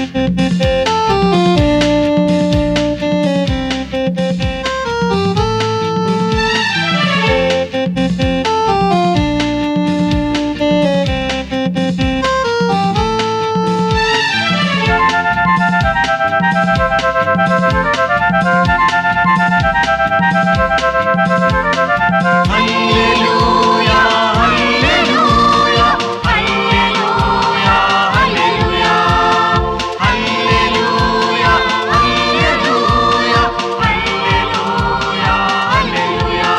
హల్లెలూయా హల్లెలూయా హల్లెలూయా హల్లెలూయా హల్లెలూయా హల్లెలూయా హల్లెలూయా హల్లెలూయా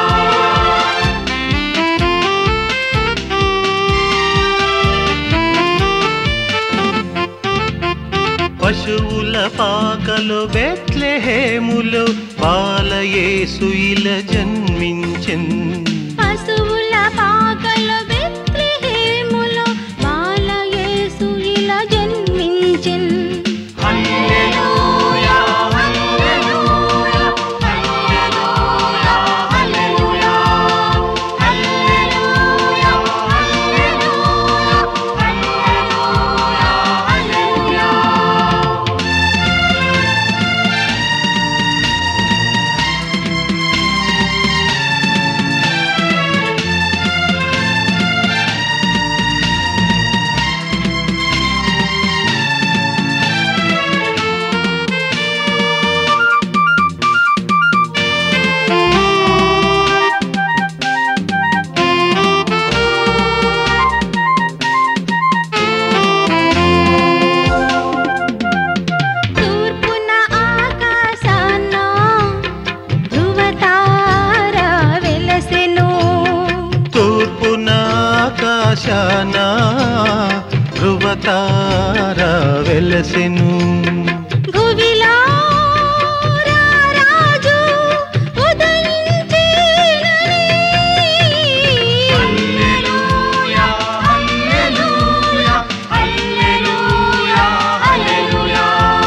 పశువుల పాకలు బెత్లెహేములో బాలయేసు ఇలా జన్మించెన్ పశువుల పాకలో బెత్లెహేములో బాలయేసు ఇలా జన్మించెన్ హల్లెలూయా హల్లెలూయా హల్లెలూయా హల్లెలూయా హల్లెలూయా హల్లెలూయా హల్లెలూయా హల్లెలూయా తూర్పున ఆకాశాన ధృవతార వెలసెను తూర్పున ఆకాశాన ధృవతార వెలసెను భువిలో రారాజు ఉదయించేనని. హల్లెలూయా హల్లెలూయా హల్లెలూయా హల్లెలూయా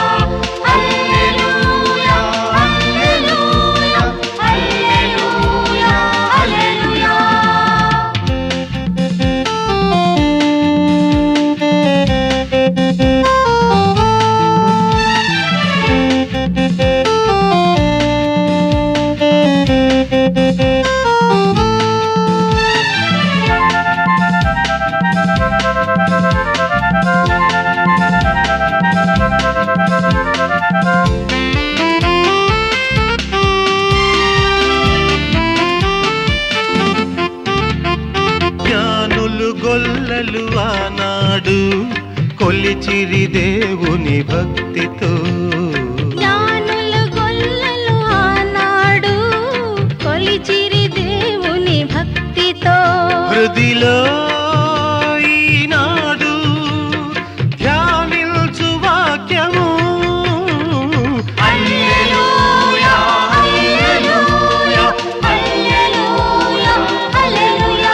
హల్లెలూయా హల్లెలూయా హల్లెలూయా హల్లెలూయా జ్ఞానులు గొల్లలు ఆనాడు కొలిచిరి దేవుని భక్తితో జ్ఞానులు గొల్లలు ఆనాడు కొలిచిరి దేవుని భక్తితో హృదిలో ఈనాడు ధ్యానిల్చు వాక్యము హల్లెలూయా హల్లెలూయా హల్లెలూయా హల్లెలూయా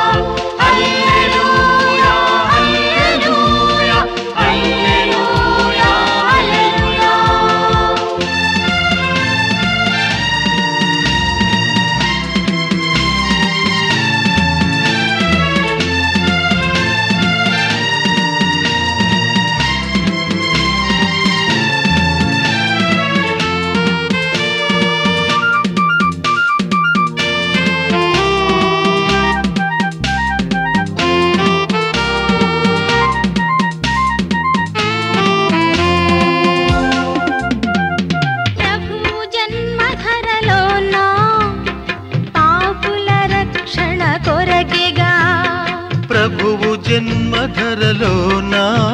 హల్లెలూయా హల్లెలూయా హల్లెలూయా హల్లెలూయా ప్రభు జన్మధరలోన పాపుల రక్షణ కొరకెగా ప్రభువు జన్మధరలోన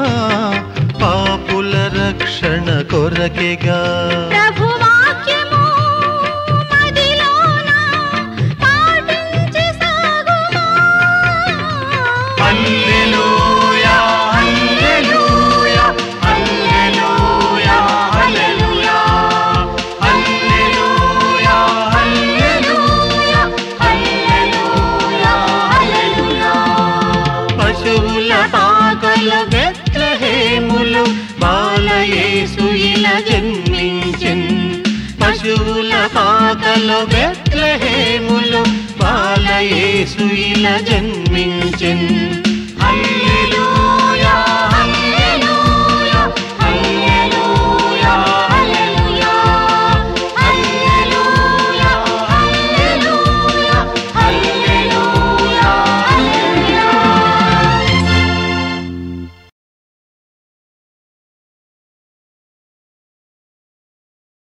పాపుల రక్షణ కొరకెగా ప్రభు వాక్యము మదిలోన పాటించి సాగుమా హల్లెలూయా హల్లెలూయా హల్లెలూయా హల్లెలూయా హల్లెలూయా హల్లెలూయా హల్లెలూయా హల్లెలూయా పశువుల పాకల బెత్లహేములు బాలయేసు ఇలా జన్మించెన్ పశువుల పాకల బెత్లహేములు బాలయేసు ఇలా జన్మించెన్ హల్లెలూయా